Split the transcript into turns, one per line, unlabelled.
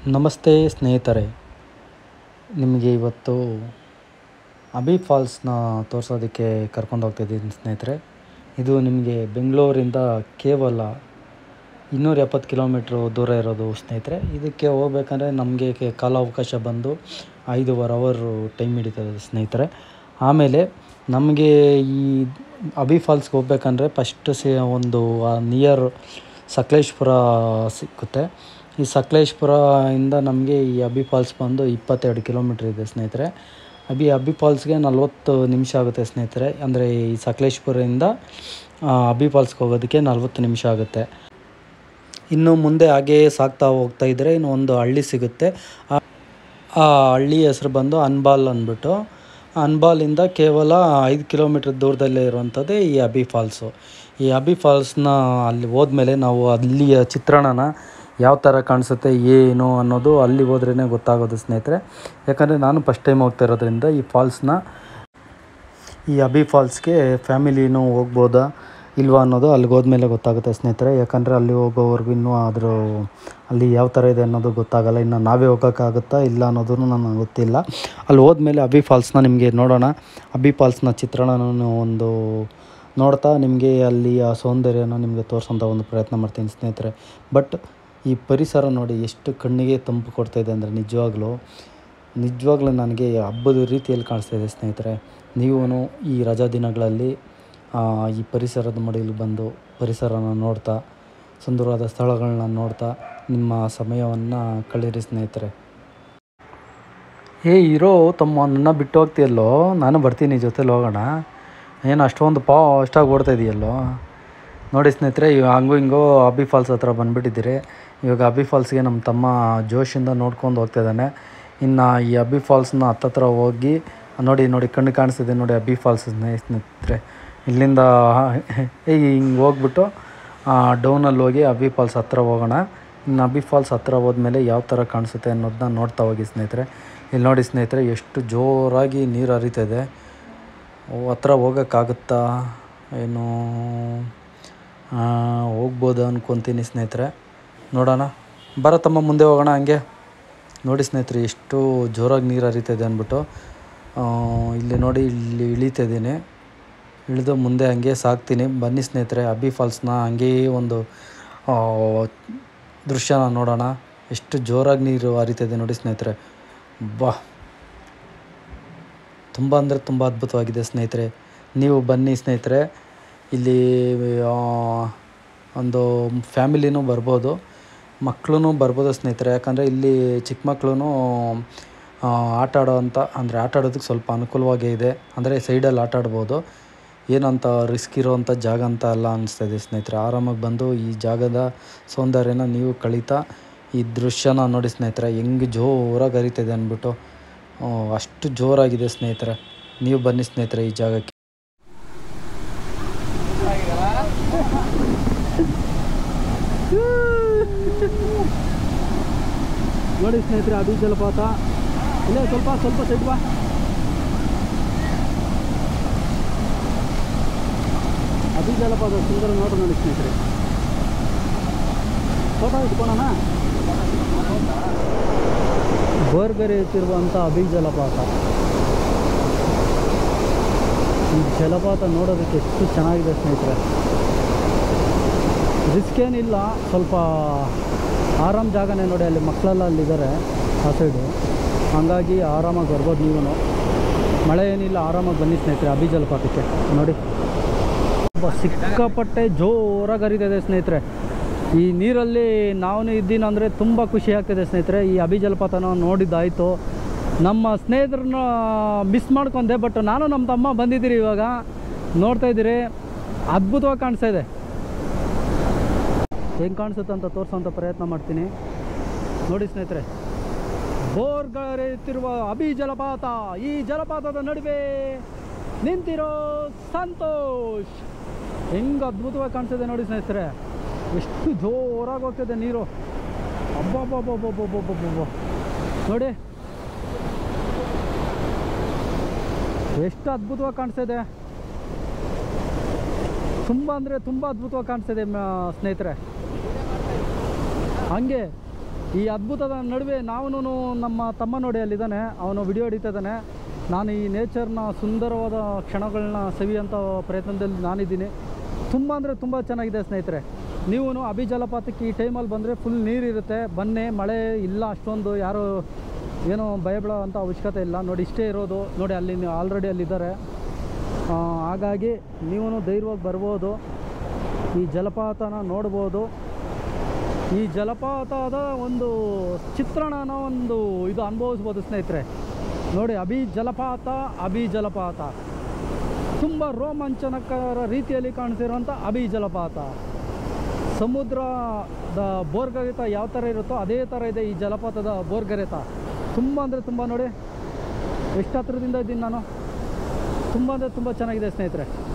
ನಮಸ್ತೆ ಸ್ನೇಹಿತರೆ ನಿಮಗೆ ಇವತ್ತು ಅಬಿ ಫಾಲ್ಸ್ನ ತೋರಿಸೋದಕ್ಕೆ ಕರ್ಕೊಂಡು ಹೋಗ್ತಿದ್ದೀನಿ ಸ್ನೇಹಿತರೆ ಇದು ನಿಮಗೆ ಬೆಂಗಳೂರಿಂದ ಕೇವಲ ಇನ್ನೂರ ಎಪ್ಪತ್ತು ಕಿಲೋಮೀಟ್ರು ದೂರ ಇರೋದು ಸ್ನೇಹಿತರೆ ಇದಕ್ಕೆ ಹೋಗ್ಬೇಕಂದ್ರೆ ನಮಗೆ ಕೆ- ಕಾಲಾವಕಾಶ ಬಂದು ಐದೂವರೆ ಅವರು ಟೈಮ್ ಹಿಡಿತದೆ ಸ್ನೇಹಿತರೆ ಆಮೇಲೆ ನಮಗೆ ಈ ಅಬಿ ಫಾಲ್ಸ್ಗೆ ಹೋಗ್ಬೇಕಂದ್ರೆ ಫಸ್ಟ್ ಸಿ ಒಂದು ನಿಯರ್ ಸಕಲೇಶ್ಪುರ ಸಿಕ್ಕುತ್ತೆ ಈ ಸಕಲೇಶ್ಪುರ ಇಂದ ನಮಗೆ ಈ ಅಬಿ ಫಾಲ್ಸ್ ಬಂದು ಇಪ್ಪತ್ತೆರಡು ಕಿಲೋಮೀಟ್ರ್ ಇದೆ ಸ್ನೇಹಿತರೆ ಅಬಿ ಅಬಿ ಫಾಲ್ಸ್ಗೆ ನಲ್ವತ್ತು ನಿಮಿಷ ಆಗುತ್ತೆ ಸ್ನೇಹಿತರೆ ಅಂದರೆ ಈ ಸಕಲೇಶ್ಪುರದಿಂದ ಆ, ಅಬಿ ಫಾಲ್ಸ್ಗೆ ಹೋಗೋದಕ್ಕೆ ನಲ್ವತ್ತು ನಿಮಿಷ ಆಗುತ್ತೆ ಇನ್ನು ಮುಂದೆ ಹಾಗೇ ಸಾಗ್ತಾ ಹೋಗ್ತಾ ಇದ್ದರೆ ಇನ್ನು ಒಂದು ಹಳ್ಳಿ ಸಿಗುತ್ತೆ ಆ ಆ ಹಳ್ಳಿ ಹೆಸರು ಬಂದು ಅನ್ಬಾಲ್ ಅಂದ್ಬಿಟ್ಟು ಅನ್ಬಾಲಿಂದ ಕೇವಲ ಐದು ಕಿಲೋಮೀಟ್ರ್ ದೂರದಲ್ಲೇ ಇರುವಂಥದ್ದೇ ಈ ಅಬಿ ಫಾಲ್ಸು ಈ ಅಬಿ ಫಾಲ್ಸ್ನ ಅಲ್ಲಿ ಹೋದ್ಮೇಲೆ ನಾವು ಅಲ್ಲಿಯ ಚಿತ್ರಣನ ಯಾವ ಥರ ಕಾಣಿಸುತ್ತೆ ಏನು ಅನ್ನೋದು ಅಲ್ಲಿ ಹೋದ್ರೇ ಗೊತ್ತಾಗೋದು ಸ್ನೇಹಿತರೆ ಯಾಕಂದರೆ ನಾನು ಫಸ್ಟ್ ಟೈಮ್ ಹೋಗ್ತಾ ಇರೋದ್ರಿಂದ ಈ ಫಾಲ್ಸ್ನ ಈ ಅಬಿ ಫಾಲ್ಸ್ಗೆ ಫ್ಯಾಮಿಲಿನೂ ಹೋಗ್ಬೋದಾ ಇಲ್ವಾ ಅನ್ನೋದು ಅಲ್ಲಿಗೆ ಹೋದ್ಮೇಲೆ ಗೊತ್ತಾಗುತ್ತೆ ಸ್ನೇಹಿತರೆ ಯಾಕಂದರೆ ಅಲ್ಲಿ ಹೋಗೋವರೆಗೂ ಇನ್ನೂ ಅದ್ರ ಅಲ್ಲಿ ಯಾವ ಥರ ಇದೆ ಅನ್ನೋದು ಗೊತ್ತಾಗಲ್ಲ ಇನ್ನು ನಾವೇ ಹೋಗೋಕ್ಕಾಗುತ್ತಾ ಇಲ್ಲ ಅನ್ನೋದು ನನಗೆ ಗೊತ್ತಿಲ್ಲ ಅಲ್ಲಿ ಹೋದ್ಮೇಲೆ ಅಬಿ ಫಾಲ್ಸ್ನ ನಿಮಗೆ ನೋಡೋಣ ಅಬಿ ಫಾಲ್ಸ್ನ ಚಿತ್ರಣನೂ ಒಂದು ನೋಡ್ತಾ ನಿಮಗೆ ಅಲ್ಲಿ ಆ ಸೌಂದರ್ಯನ ನಿಮಗೆ ತೋರಿಸೋಂಥ ಒಂದು ಪ್ರಯತ್ನ ಮಾಡ್ತೀನಿ ಸ್ನೇಹಿತರೆ ಬಟ್ ಈ ಪರಿಸರ ನೋಡಿ ಎಷ್ಟು ಕಣ್ಣಿಗೆ ತಂಪು ಕೊಡ್ತಾ ಇದೆ ಅಂದರೆ ನಿಜವಾಗ್ಲೂ ನಿಜವಾಗ್ಲೂ ನನಗೆ ಹಬ್ಬದ ರೀತಿಯಲ್ಲಿ ಕಾಣಿಸ್ತಾ ಇದೆ ಸ್ನೇಹಿತರೆ ನೀವು ಈ ರಜಾ ದಿನಗಳಲ್ಲಿ ಆ, ಈ ಪರಿಸರದ ಮಡಿಲು ಬಂದು ಪರಿಸರನ ನೋಡ್ತಾ ಸುಂದರವಾದ ಸ್ಥಳಗಳನ್ನ ನೋಡ್ತಾ ನಿಮ್ಮ ಸಮಯವನ್ನು ಕಳೀರಿ ಸ್ನೇಹಿತರೆ ಏ ಇರೋ ತಮ್ಮ ನನ್ನ ಬಿಟ್ಟು ಹೋಗ್ತೀಯಲ್ಲೋ ನಾನು ಬರ್ತೀನಿ ಜೊತೆಲಿ ಹೋಗೋಣ ಏನು ಅಷ್ಟೊಂದು ಪಾ ಅಷ್ಟಾಗಿ ಓಡ್ತಾ ಇದೆಯಲ್ಲೋ ನೋಡಿ ಸ್ನೇಹಿತರೆ ಇವಾಗ ಹಂಗೂ ಹಿಂಗೋ ಅಬಿ ಫಾಲ್ಸ್ ಹತ್ರ ಬಂದುಬಿಟ್ಟಿದ್ದೀರಿ ಇವಾಗ ಅಬಿ ಫಾಲ್ಸ್ಗೆ ನಮ್ಮ ತಮ್ಮ ಜೋಶಿಂದ ನೋಡ್ಕೊಂಡು ಹೋಗ್ತಿದ್ದಾನೆ ಇನ್ನು ಈ ಅಬಿ ಫಾಲ್ಸ್ನ ಹತ್ತತ್ರ ಹೋಗಿ ನೋಡಿ ನೋಡಿ ಕಣ್ಣು ಕಾಣಿಸ್ತಿದೆ ನೋಡಿ ಅಬಿ ಫಾಲ್ಸ್ ಸ್ನೇಹಿತರೆ ಇಲ್ಲಿಂದ ಏ ಹಿಂಗೆ ಹೋಗ್ಬಿಟ್ಟು ಡೌನಲ್ಲಿ ಹೋಗಿ ಅಬಿ ಫಾಲ್ಸ್ ಹತ್ರ ಹೋಗೋಣ ಇನ್ನು ಅಬಿ ಫಾಲ್ಸ್ ಹತ್ರ ಹೋದ್ಮೇಲೆ ಯಾವ ಥರ ಕಾಣಿಸುತ್ತೆ ಅನ್ನೋದನ್ನ ನೋಡ್ತಾ ಹೋಗಿ ಸ್ನೇಹಿತರೆ ಇಲ್ಲಿ ನೋಡಿ ಸ್ನೇಹಿತರೆ ಎಷ್ಟು ಜೋರಾಗಿ ನೀರು ಹರಿತಿದೆ ಅವು ಹತ್ರ ಹೋಗೋಕ್ಕಾಗುತ್ತಾ ಏನು ಆ, ಹೋಗ್ಬೋದು ಅನ್ಕೊತೀನಿ ಸ್ನೇಹಿತರೆ ನೋಡೋಣ ಬರತ್ತಮ್ಮ ಮುಂದೆ ಹೋಗೋಣ ಹಂಗೆ ನೋಡಿ ಸ್ನೇಹಿತರೆ ಎಷ್ಟು ಜೋರಾಗಿ ನೀರು ಹರಿತಿದೆ ಅಂದ್ಬಿಟ್ಟು ಆ, ಇಲ್ಲಿ ನೋಡಿ ಇಲ್ಲಿ ಇಳಿತಿದ್ದೀನಿ ಇಳಿದು ಮುಂದೆ ಹಂಗೆ ಸಾಗ್ತೀನಿ ಬನ್ನಿ ಸ್ನೇಹಿತರೆ ಅಬ್ಬಿ ಫಾಲ್ಸ್ನ ಹಂಗೇ ಒಂದು ಆ, ದೃಶ್ಯನ ನೋಡೋಣ ಎಷ್ಟು ಜೋರಾಗಿ ನೀರು ಹರಿತಿದೆ ನೋಡಿ ಸ್ನೇಹಿತರೆ ಬಾ ತುಂಬ ಅಂದರೆ ತುಂಬ ಅದ್ಭುತವಾಗಿದೆ ಸ್ನೇಹಿತರೆ ನೀವು ಬನ್ನಿ ಸ್ನೇಹಿತರೆ ಇಲ್ಲಿ ಆ, ಒಂದು ಫ್ಯಾಮಿಲಿನೂ ಬರ್ಬೋದು ಮಕ್ಕಳು ಬರ್ಬೋದು ಸ್ನೇಹಿತರೆ ಯಾಕಂದರೆ ಇಲ್ಲಿ ಚಿಕ್ಕ ಮಕ್ಕಳು ಆಟ ಆಡೋವಂಥ ಅಂದರೆ ಆಟ ಆಡೋದಕ್ಕೆ ಸ್ವಲ್ಪ ಅನುಕೂಲವಾಗೇ ಇದೆ ಅಂದರೆ ಸೈಡಲ್ಲಿ ಆಟ ಆಡ್ಬೋದು ಏನಂತ ರಿಸ್ಕ್ ಇರೋವಂಥ ಜಾಗ ಅಂತ ಎಲ್ಲ ಅನಿಸ್ತಾ ಇದೆ ಸ್ನೇಹಿತರೆ ಆರಾಮಾಗಿ ಬಂದು ಈ ಜಾಗದ ಸೌಂದರ್ಯನ ನೀವು ಕಳೀತಾ ಈ ದೃಶ್ಯನ ನೋಡಿ ಸ್ನೇಹಿತರೆ ಹೆಂಗೆ ಜೋರಾಗಿ ಹರಿತಿದೆ ಅಂದ್ಬಿಟ್ಟು ಆ, ಅಷ್ಟು ಜೋರಾಗಿದೆ ಸ್ನೇಹಿತರೆ ನೀವು ಬನ್ನಿ ಸ್ನೇಹಿತರೆ ಈ ಜಾಗಕ್ಕೆ ನೋಡಿ ಸ್ನೇಹಿತರೆ ಅಬಿ ಜಲಪಾತ ಇಲ್ಲೇ ಸ್ವಲ್ಪ ಸ್ವಲ್ಪ ಸೈಡ್ ಬಾ ಅಬಿ ಜಲಪಾತ ಸುಂದರ ನೋಟ ನೋಡಿ ಸ್ನೇಹಿತರೆ ಫೋಟೋ ಇಟ್ಕೊಳ್ಳೋಣ ಬೇರೆ ಬೇರೆ ಎತ್ತಿರುವಂಥ ಅಬಿ ಜಲಪಾತ ಈ ಜಲಪಾತ ನೋಡೋದಕ್ಕೆ ಎಷ್ಟು ಚೆನ್ನಾಗಿದೆ ಸ್ನೇಹಿತರೆ ರಿಸ್ಕ್ ಏನಿಲ್ಲ ಸ್ವಲ್ಪ ಆರಾಮ್ ಜಾಗನೇ ನೋಡಿ ಅಲ್ಲಿ ಮಕ್ಕಳೆಲ್ಲ ಅಲ್ಲಿದ್ದಾರೆ ಆ ಸೈಡು ಹಾಗಾಗಿ ಆರಾಮಾಗಿ ಬರ್ಬೋದು ನೀವು ಮಳೆ ಏನಿಲ್ಲ ಆರಾಮಾಗಿ ಬನ್ನಿ ಸ್ನೇಹಿತರೆ ಅಬಿ ಜಲಪಾತಕ್ಕೆ ನೋಡಿ ತುಂಬ ಸಿಕ್ಕಾಪಟ್ಟೆ ಜೋರಾಗಿ ಹರಿತಿದೆ ಸ್ನೇಹಿತರೆ ಈ ನೀರಲ್ಲಿ ನಾನು ಇದ್ದೀನಿ ಅಂದರೆ ತುಂಬ ಖುಷಿ ಆಗ್ತಿದೆ ಸ್ನೇಹಿತರೆ ಈ ಅಬಿ ಜಲಪಾತನ ನೋಡಿದ್ದಾಯಿತು ನಮ್ಮ ಸ್ನೇಹಿತರನ್ನ ಮಿಸ್ ಮಾಡ್ಕೊಂಡೆ ಬಟ್ ನಾನು ನಮ್ಮ ತಮ್ಮ ಬಂದಿದ್ದೀರಿ ಇವಾಗ ನೋಡ್ತಾ ಇದ್ದೀರಿ ಅದ್ಭುತವಾಗಿ ಕಾಣಿಸ್ತಾ ಇದೆ ಹೆಂಗೆ ಕಾಣಿಸುತ್ತೆ ಅಂತ ತೋರಿಸೋಂಥ ಪ್ರಯತ್ನ ಮಾಡ್ತೀನಿ ನೋಡಿ ಸ್ನೇಹಿತರೆ ಬೋರ್ಗರೆಯುತ್ತಿರುವ ಅಬಿ ಜಲಪಾತ ಈ ಜಲಪಾತದ ನಡುವೆ ನಿಂತಿರೋ ಸಂತೋಷ್ ಹೆಂಗೆ ಅದ್ಭುತವಾಗಿ ಕಾಣಿಸ್ತಿದೆ ನೋಡಿ ಸ್ನೇಹಿತರೆ ಎಷ್ಟು ಜೋರಾಗಿ ಹೋಗ್ತಿದೆ ನೀರು ಅಬ್ಬಬ್ಬಬ್ಬಬ್ಬಬ್ಬಬ್ಬಬ್ಬ ನೋಡಿ ಎಷ್ಟು ಅದ್ಭುತವಾಗಿ ಕಾಣಿಸ್ತಿದೆ ತುಂಬ ಅಂದರೆ ತುಂಬ ಅದ್ಭುತವಾಗಿ ಕಾಣಿಸ್ತಿದೆ ಮ- ಸ್ನೇಹಿತರೆ ಹಂಗೆ ಈ ಅದ್ಭುತದ ನಡುವೆ ನಾವು ನಮ್ಮ ತಮ್ಮ ನೋಡಿ ಅಲ್ಲಿದ್ದಾನೆ ಅವನು ವಿಡಿಯೋ ಹಿಡಿತಾ ಇದ್ದಾನೆ ನಾನು ಈ ನೇಚರ್ನ ಸುಂದರವಾದ ಕ್ಷಣಗಳನ್ನ ಸವಿಯಂಥ ಪ್ರಯತ್ನದಲ್ಲಿ ನಾನಿದ್ದೀನಿ ತುಂಬ ಅಂದರೆ ತುಂಬ ಚೆನ್ನಾಗಿದೆ ಸ್ನೇಹಿತರೆ ನೀವು ಅಭಿ ಜಲಪಾತಕ್ಕೆ ಈ ಟೈಮಲ್ಲಿ ಬಂದರೆ ಫುಲ್ ನೀರಿರುತ್ತೆ ಬನ್ನಿ ಮಳೆ ಇಲ್ಲ ಅಷ್ಟೊಂದು ಯಾರು ಏನೋ ಭಯಬೀಳೋ ಅಂಥ ಅವಶ್ಯಕತೆ ಇಲ್ಲ ನೋಡಿ ಇಷ್ಟೇ ಇರೋದು ನೋಡಿ ಅಲ್ಲಿ ಆಲ್ರೆಡಿ ಅಲ್ಲಿದ್ದಾರೆ ಆ, ಹಾಗಾಗಿ ನೀವು ಧೈರ್ಯವಾಗಿ ಬರ್ಬೋದು ಈ ಜಲಪಾತನ ನೋಡ್ಬೋದು ಈ ಜಲಪಾತದ ಒಂದು ಚಿತ್ರಣನ ಒಂದು ಇದು ಅನುಭವಿಸ್ಬೋದು ಸ್ನೇಹಿತರೆ ನೋಡಿ ಅಭಿ ಜಲಪಾತ ಅಭಿ ಜಲಪಾತ ತುಂಬ ರೋಮಾಂಚನಕರ ರೀತಿಯಲ್ಲಿ ಕಾಣ್ತಿರುವಂಥ ಅಭಿ ಜಲಪಾತ ಸಮುದ್ರದ ಬೋರ್ಗರೆತ ಯಾವ ಥರ ಇರುತ್ತೋ ಅದೇ ಥರ ಇದೆ ಈ ಜಲಪಾತದ ಬೋರ್ಗರೆತ ತುಂಬ ಅಂದರೆ ತುಂಬ ನೋಡಿ ಎಷ್ಟು ಹತ್ರದಿಂದ ಇದ್ದೀನಿ ನಾನು ತುಂಬ ಅಂದರೆ ತುಂಬ ಚೆನ್ನಾಗಿದೆ ಸ್ನೇಹಿತರೆ